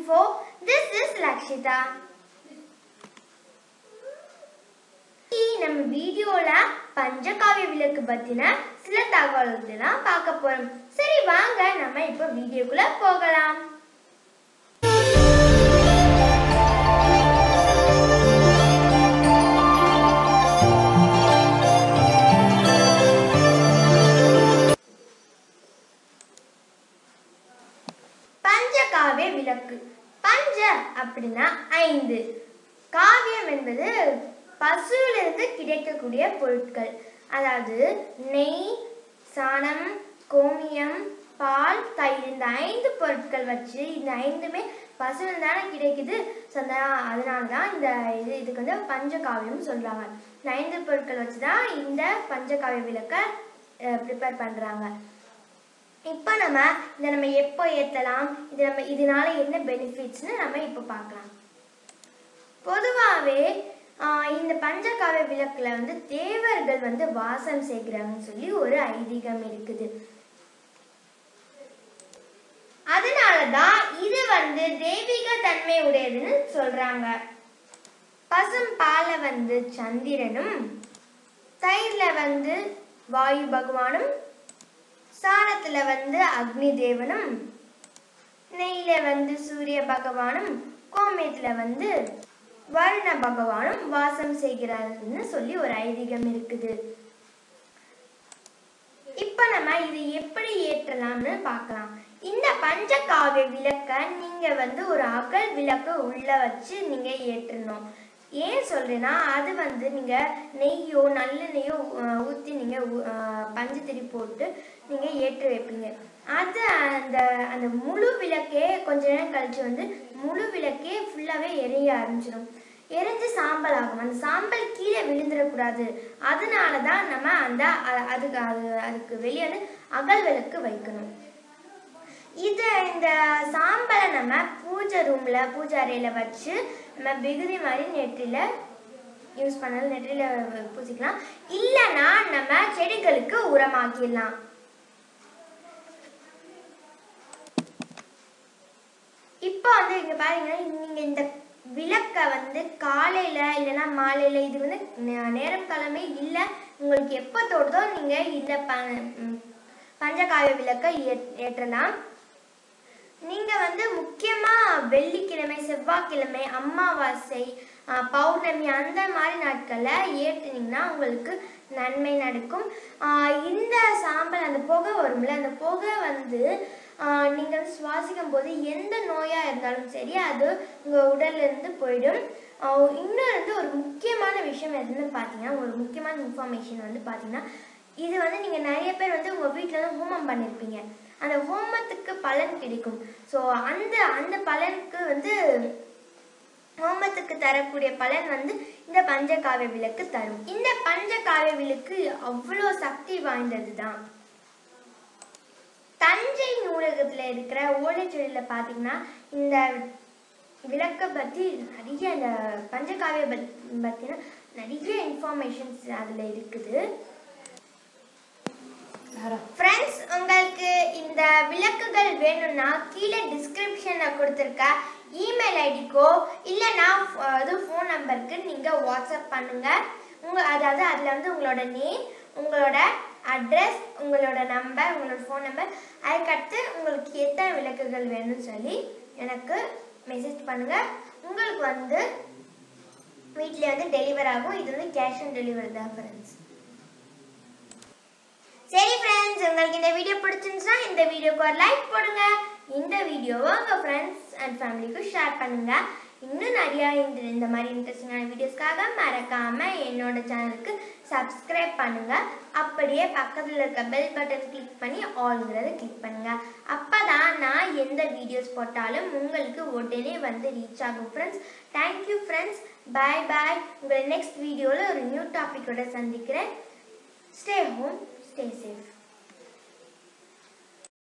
info. This is Lakshita. இன்னைக்கு நம்ம வீடியோல பஞ்சகாவிய விளக்கு பத்தின சில தகவல்கள் தான் பார்க்க போறோம் சரி வாங்க நம்ம இப்போ வீடியோக்குள்ள போகலாம் பஞ்சகாவிய விளக்கு பஞ்ச அப்படின்னா ஐந்து காவியம் என்பது பசுவிலிருந்து கிடைக்கக்கூடிய பொருட்கள் அதாவது நெய் சாணம் கோமியம் பால் தயிர் இந்த ஐந்து பொருட்கள் வச்சு இந்த ஐந்துமே பசுவில் தானே கிடைக்குது ஸோ அதனால தான் இந்த இது இதுக்கு வந்து பஞ்சகாவியம் சொல்கிறாங்க இந்த ஐந்து பொருட்கள் வச்சு தான் இந்த பஞ்சகாவிய விளக்கை ப்ரிப்பேர் பண்ணுறாங்க இப்போ நம்ம இதை நம்ம எப்போ ஏற்றலாம் இது நம்ம இதனால என்ன பெனிஃபிட்ஸ்னு நம்ம இப்போ பார்க்கலாம் பொதுவாகவே இந்த பஞ்சகாவிய விளக்குல வந்து தேவர்கள் வந்து வாசம் செய்கிறாங்கன்னு சொல்லி ஒரு ஐதீகம் இருக்குது அதனால தான் இது வந்து தெய்வீக தன்மை உடையதுன்னு சொல்றாங்க பசும் பாலை வந்து சந்திரனும் தயிர்ல வந்து வாயு பகவானும் சாணத்துல வந்து அக்னி தேவனும் நெய்ல வந்து சூரிய பகவானும் கோமியத்துல வந்து வருண பகவானும் வாசம் செய்கிறார்னு சொல்லி ஒரு ஐதீகம் இருக்குது இப்ப நம்ம இது எப்படி ஏற்றலாம்னு பார்க்கலாம் இந்த பஞ்சகாவிய விளக்க நீங்க வந்து ஒரு அகல் விளக்கு உள்ள வச்சு நீங்க ஏற்றணும் ஏன் சொல்றேன்னா அது வந்து நீங்க நெய்யோ நல்லெண்ணெய்யோ ஊற்றி நீங்க பஞ்சத்திரி போட்டு நீங்க ஏற்றி வைப்பீங்க அது அந்த அந்த முழு விளக்கே கொஞ்ச நேரம் கழிச்சு வந்து முழு விளக்கே ஃபுல்லாவே எரிய ஆரம்பிச்சிடும் எரிஞ்சு சாம்பல் ஆகும் அந்த சாம்பல் கீழே விழுந்துடக்கூடாது அதனால தான் நம்ம அந்த அதுக்கு அது அதுக்கு வெளியே வந்து அகல் விளக்கு வைக்கணும் இது இந்த சாம்பலை நம்ம பூஜை ரூம்ல பூஜை அறையில வச்சு நம்ம விகுதி மாதிரி நெற்றில யூஸ் பண்ணாலும் நெற்றில பூசிக்கலாம் இல்லைன்னா நம்ம செடிகளுக்கு உரமாக்கிடலாம் இப்போ வந்து இங்க பாருங்கன்னா நீங்க இந்த விளக்க வந்து காலையில இல்லைன்னா மாலையில இது வந்து நேரம் காலமே இல்லை உங்களுக்கு எப்போ தோடுதோ நீங்க இந்த பஞ்சகாவிய விளக்க ஏற்றலாம் நீங்க வந்து முக்கியமா வெள்ளிக்கிழமை செவ்வாய்க்கிழமை அமாவாசை பௌர்ணமி அந்த மாதிரி நாட்கள்ல ஏற்றுனீங்கன்னா உங்களுக்கு நன்மை நடக்கும் இந்த சாம்பல் அந்த புகை வரும்ல அந்த புகை வந்து நீங்க வந்து சுவாசிக்கும் போது எந்த நோயா இருந்தாலும் சரி அது உங்க உடல்ல இருந்து போயிடும் இன்னும் வந்து ஒரு முக்கியமான விஷயம் எதுன்னு பார்த்தீங்கன்னா ஒரு முக்கியமான இன்ஃபர்மேஷன் வந்து பார்த்தீங்கன்னா இது வந்து நீங்கள் நிறைய பேர் வந்து உங்கள் வீட்டில் வந்து ஹோமம் பண்ணியிருப்பீங்க அந்த ஹோமத்துக்கு பலன் கிடைக்கும் ஸோ அந்த அந்த பலனுக்கு வந்து ஹோமத்துக்கு தரக்கூடிய பலன் வந்து இந்த பஞ்சகாவிய விளக்கு தரும் இந்த பஞ்சகாவிய விளக்கு அவ்வளோ சக்தி வாய்ந்தது தான் தஞ்சை நூலகத்தில் இருக்கிற ஓலைச்சுவடியில் பார்த்தீங்கன்னா இந்த விளக்கை பற்றி நிறைய இந்த பஞ்சகாவிய பற்றின நிறைய இன்ஃபர்மேஷன்ஸ் அதில் இருக்குது ஃப்ரெண்ட்ஸ் உங்களுக்கு இந்த விளக்குகள் வேணும்னா கீழே டிஸ்கிரிப்ஷனில் கொடுத்துருக்க இமெயில் ஐடிக்கோ இல்லைனா இது ஃபோன் நம்பருக்கு நீங்கள் வாட்ஸ்அப் பண்ணுங்கள் உங்கள் அதாவது அதில் வந்து உங்களோட நேம் உங்களோட அட்ரஸ் உங்களோட நம்பர் உங்களோட ஃபோன் நம்பர் அதுக்கடுத்து உங்களுக்கு எத்தனை விளக்குகள் வேணும்னு சொல்லி எனக்கு மெசேஜ் பண்ணுங்கள் உங்களுக்கு வந்து வீட்டில் வந்து டெலிவர் ஆகும் இது வந்து கேஷ் ஆன் டெலிவரி தான் ஃப்ரெண்ட்ஸ் சரி ஃப்ரெண்ட்ஸ் உங்களுக்கு இந்த வீடியோ பிடிச்சிருந்துச்சுன்னா இந்த வீடியோக்கு ஒரு லைக் போடுங்க இந்த வீடியோவை உங்கள் ஃப்ரெண்ட்ஸ் அண்ட் ஃபேமிலிக்கும் ஷேர் பண்ணுங்க இன்னும் நிறையா இந்த இந்த மாதிரி இன்ட்ரெஸ்டிங்கான வீடியோஸ்க்காக மறக்காம என்னோட சேனலுக்கு சப்ஸ்கிரைப் பண்ணுங்க அப்படியே பக்கத்தில் இருக்க பெல் பட்டன் கிளிக் பண்ணி ஆல்ங்கிறத கிளிக் பண்ணுங்க அப்பதான் நான் எந்த வீடியோஸ் போட்டாலும் உங்களுக்கு உடனே வந்து ரீச் ஆகும் friends thank you friends bye bye உங்களை நெக்ஸ்ட் வீடியோவில் ஒரு நியூ டாப்பிக்கோட சந்திக்கிறேன் ஸ்டே ஹோம் stay safe.